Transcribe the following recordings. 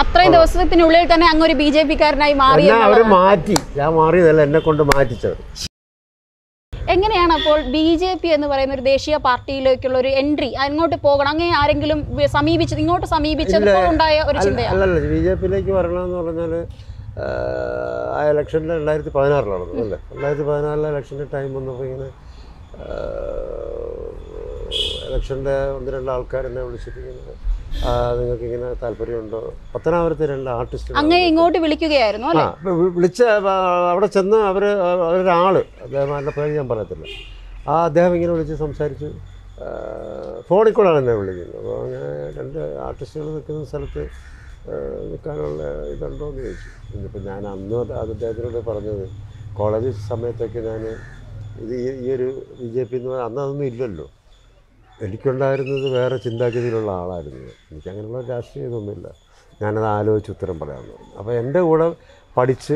അത്രയും ദിവസത്തിനുള്ളിൽ തന്നെ അങ്ങ് ഒരു ബി ജെ പിക്കാരനായി മാറി എന്നെ അവർ എന്നുള്ളതാണ്. മാറ്റി ഞാൻ മാറിയതല്ല എന്നെ കൊണ്ട് മാറ്റിച്ചവർ എങ്ങനെയാണ് അപ്പോൾ ബി ജെ പി എന്ന് പറയുന്ന ഒരു ദേശീയ പാർട്ടിയിലേക്കുള്ള ഒരു എൻട്രി അങ്ങോട്ട് പോകണം അങ്ങനെ ആരെങ്കിലും വി- സമീപിച്ചത് ഇങ്ങോട്ട് സമീപിച്ചപ്പോൾ ഉണ്ടായ ഒരു ചിന്തയാണ് അല്ലല്ല ബി ജെ പിയിലേക്ക് വരണമെന്ന് പറഞ്ഞാൽ ആ ഇലക്ഷനിൽ രണ്ടായിരത്തി പതിനാറിലാണ് അല്ലേ രണ്ടായിരത്തി പതിനാറിലെ ഇലക്ഷൻ്റെ ടൈം വന്നപ്പോൾ ഇങ്ങനെ ഇലക്ഷൻ്റെ ഒന്ന് രണ്ട് ആൾക്കാർ എന്നെ വിളിച്ചിട്ട് ഇങ്ങനെ ആ, നിങ്ങൾക്ക് ഇങ്ങനെ താല്പര്യമുണ്ടോ പത്തനാപുരത്തെ രണ്ട് ആർട്ടിസ്റ്റ് അങ്ങ് ഇങ്ങോട്ട് വിളിക്കുകയായിരുന്നു ആ അല്ലെ ഇപ്പൊ വി- വിളിച്ച ആ, അവിടെ ചെന്ന് അവർ അവരൊരാൾ അദ്ദേഹം എൻ്റെ പേര് ഞാൻ പറയത്തില്ല ആ അദ്ദേഹം ഇങ്ങനെ വിളിച്ച് സംസാരിച്ചു ആ, ഫോണിൽ കൂടെയാണ് എന്നെ വിളിക്കുന്നത് അപ്പോൾ അങ്ങനെ രണ്ട് ആർട്ടിസ്റ്റുകൾ നിൽക്കുന്ന സ്ഥലത്ത് ആ, നിൽക്കാനുള്ള ഇതുണ്ടോ എന്ന് ചോദിച്ചു ഇന്നിപ്പോൾ ഞാൻ അന്ന് അത് അത് അദ്ദേഹത്തിനോട് പറഞ്ഞത് കോളേജ് സമയത്തൊക്കെ ഞാൻ ഇത് ഈ- ഈ ഒരു ബി ജെ പി എന്ന് പറഞ്ഞാൽ അന്ന് അതൊന്നും ഇല്ലല്ലോ എനിക്കുണ്ടായിരുന്നത് വേറെ ചിന്താഗതിയിലുള്ള ആളായിരുന്നു ഞാൻ. എനിക്കങ്ങനെയുള്ള രാഷ്ട്രീയ ഇതൊന്നുമില്ല ഞാനത് ആലോചിച്ച് ഉത്തരം പറയാമെന്ന് പറഞ്ഞു അപ്പോൾ എൻ്റെ കൂടെ പഠിച്ച്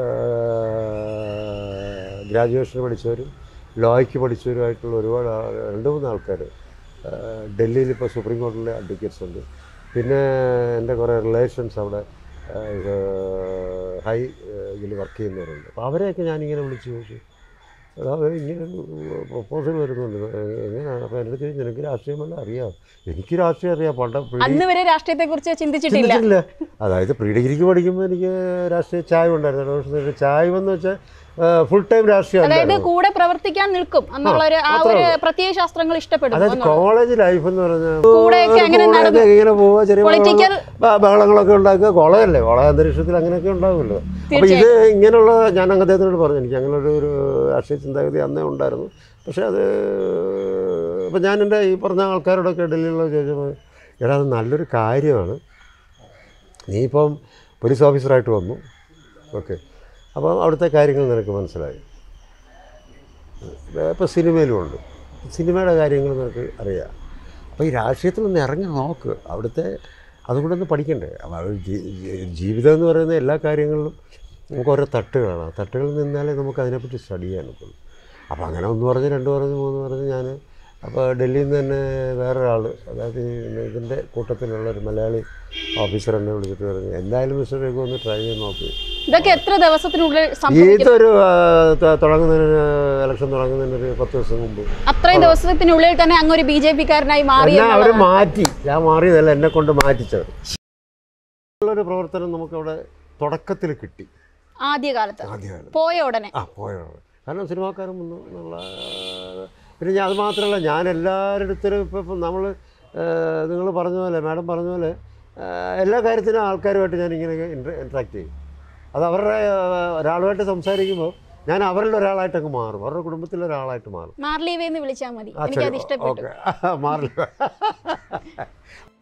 ഗ്രാജുവേഷന് പഠിച്ചവരും ലോയ്ക്ക് പഠിച്ചവരുമായിട്ടുള്ള ഒരുപാട് ആൾ- രണ്ട് മൂന്ന് ആൾക്കാർ ഡൽഹിയിൽ ഇപ്പോൾ സുപ്രീം കോടതിയിലെ അഡ്വക്കേറ്റ്സ് ഉണ്ട് പിന്നെ എൻ്റെ കുറേ റിലേഷൻസ് അവിടെ ആ, ഇത് ഹൈ ഇതിൽ വർക്ക് ചെയ്യുന്നവരുണ്ട് അപ്പോൾ അവരെയൊക്കെ ഞാനിങ്ങനെ വിളിച്ച് ചോദിച്ചു എടാ അത് ഇങ്ങനെ ഒരു പ്രപ്പോസൽ വരുന്നുണ്ട് എ- എങ്ങനെയാണ് അപ്പോൾ എൻ്റെ ചോദിച്ചു നിനക്ക് രാഷ്ട്രീയം വല്ല അറിയാം എനിക്ക് രാഷ്ട്രീയം അറിയാം പണ്ട് പ്രീ അന്ന് വരെ രാഷ്ട്രീയത്തെ കുറിച്ച് ചിന്തിച്ചിട്ടില്ല ചിന്തിച്ചിട്ടില്ല അതായത് പ്രീ ഡിഗ്രിക്ക് പഠിക്കുമ്പോൾ എനിക്ക് രാഷ്ട്രീയ ചായ ഉണ്ടായിരുന്നു രണ്ട് വർഷത്തേക്ക് ചായ എന്ന് വെച്ചാൽ ഫുൾ ടൈം രാഷ്ട്രീയം അതായത് അല്ലായിരുന്നു. കൂടെ പ്രവർത്തിക്കാൻ നിൽക്കും എന്നുള്ള ഒരു ആ അത്രേ ഒരു പ്രത്യയ ശാസ്ത്രങ്ങൾ ഇഷ്ടപ്പെടുന്നു അതായത് എന്നുള്ളത്. കോളേജ് ലൈഫ് എന്ന് പറഞ്ഞാൽ കൂടെയൊക്കെ അങ്ങനെ നടന്ന് ഇങ്ങനെ പോവുക ചെറിയ Political- ബഹളങ്ങൾ- ബ- ബഹളങ്ങളൊക്കെ ഉണ്ടാക്കുക കോളേജല്ലേ കോളേജ് അന്തരീക്ഷത്തിൽ അങ്ങനെയൊക്കെ ഉണ്ടാവുമല്ലോ അപ്പോൾ ഇത് ഇങ്ങനെയുള്ള ഞാൻ അങ്ങ് അദ്ദേഹത്തിനോട് പറഞ്ഞു എനിക്ക് അങ്ങനെ ഒരു ഒരു രാഷ്ട്രീയ ചിന്താഗതി അന്നേ ഉണ്ടായിരുന്നു പക്ഷേ അത് ഇപ്പം ഞാൻ എൻ്റെ ഈ പറഞ്ഞ ആൾക്കാരോടൊക്കെ ഡൽഹിയിലുള്ള ചോദിച്ചപ്പോൾ എടാ അത് നല്ലൊരു കാര്യമാണ് നീ ഇപ്പം പോലീസ് ഓഫീസറായിട്ട് വന്നു ഓക്കെ അപ്പം അവിടുത്തെ കാര്യങ്ങൾ നിനക്ക് മനസ്സിലായി ഇപ്പോൾ സിനിമയിലും ഉണ്ട് സിനിമയുടെ കാര്യങ്ങൾ നിനക്ക് അറിയാം അപ്പോൾ ഈ രാഷ്ട്രീയത്തിൽ ഒന്ന് ഇറങ്ങി നോക്ക് അവിടുത്തെ അതുകൂടെ ഒന്ന് പഠിക്കണ്ടേ അപ്പോൾ അത് ജീ- ജീ- ജീവിതം എന്ന് പറയുന്ന എല്ലാ കാര്യങ്ങളിലും നമുക്ക് ഓരോ തട്ടുകളാണ് ആ തട്ടുകളിൽ നിന്നാലേ നമുക്ക് അതിനെപ്പറ്റി സ്റ്റഡി ചെയ്യാൻ ഒക്കുള്ളൂ അപ്പോൾ അങ്ങനെ ഒന്ന് പറഞ്ഞ് രണ്ട് പറഞ്ഞ് മൂന്ന് പറഞ്ഞ് ഞാൻ അപ്പോൾ ഡൽഹിയിൽ നിന്ന് തന്നെ വേറൊരാൾ അതായത് ഈ ഇതിൻ്റെ കൂട്ടത്തിലുള്ള ഒരു മലയാളി ഓഫീസർ എന്നെ വിളിച്ചിട്ട് പറഞ്ഞു എന്തായാലും മിസ്റ്റർ രഘു ഒന്ന് ട്രൈ ചെയ്ത് നോക്ക് ഇതൊക്കെ എത്ര ദിവസത്തിനുള്ളിൽ സംഭവിക്കും ഇതൊരു ആ, ത- തുടങ്ങുന്നതിന് ഇലക്ഷൻ തുടങ്ങുന്നതിന് ഒരു പത്ത് ദിവസം മുമ്പ് അത്രയും ദിവസത്തിനുള്ളിൽ തന്നെ അങ്ങ് ഒരു ബി ജെ പിക്കാരനായി മാറി എന്നെ അവർ എന്നുള്ളതാണ്. മാറ്റി ഞാൻ മാറിയതല്ല എന്നെ കൊണ്ട് മാറ്റിച്ചവർ ഉള്ളൊരു പ്രവർത്തനം നമുക്കവിടെ തുടക്കത്തിൽ കിട്ടി ആദ്യകാലത്ത് ആദ്യകാലം പോയ ഉടനെ ആ പോയാണ് കാരണം സിനിമാക്കാരും വന്നു എന്നുള്ള പിന്നെ ഞാൻ അത് മാത്രമല്ല ഞാൻ എല്ലാവരുടെ അടുത്തും ഇപ്പം ഇപ്പം നമ്മൾ നിങ്ങൾ പറഞ്ഞ പോലെ മാഡം പറഞ്ഞ പോലെ ആ, എല്ലാ കാര്യത്തിനും ആൾക്കാരുമായിട്ട് ഞാൻ ഇങ്ങനെ ഇൻട്രാക്ട് ചെയ്യും അത് അവരുടെ ആ, ഒരാളുമായിട്ട് സംസാരിക്കുമ്പോൾ ഞാൻ അവരിൽ ഒരാളായിട്ട് അങ്ങ് മാറും അവരുടെ കുടുംബത്തിലെ ഒരാളായിട്ട് മാറും മാർലീവേ എന്ന് വിളിച്ചാൽ മതി ആ, എനിക്കത് ശരി. ഇഷ്ടപ്പെട്ടു ഓക്കെ മാറില്ല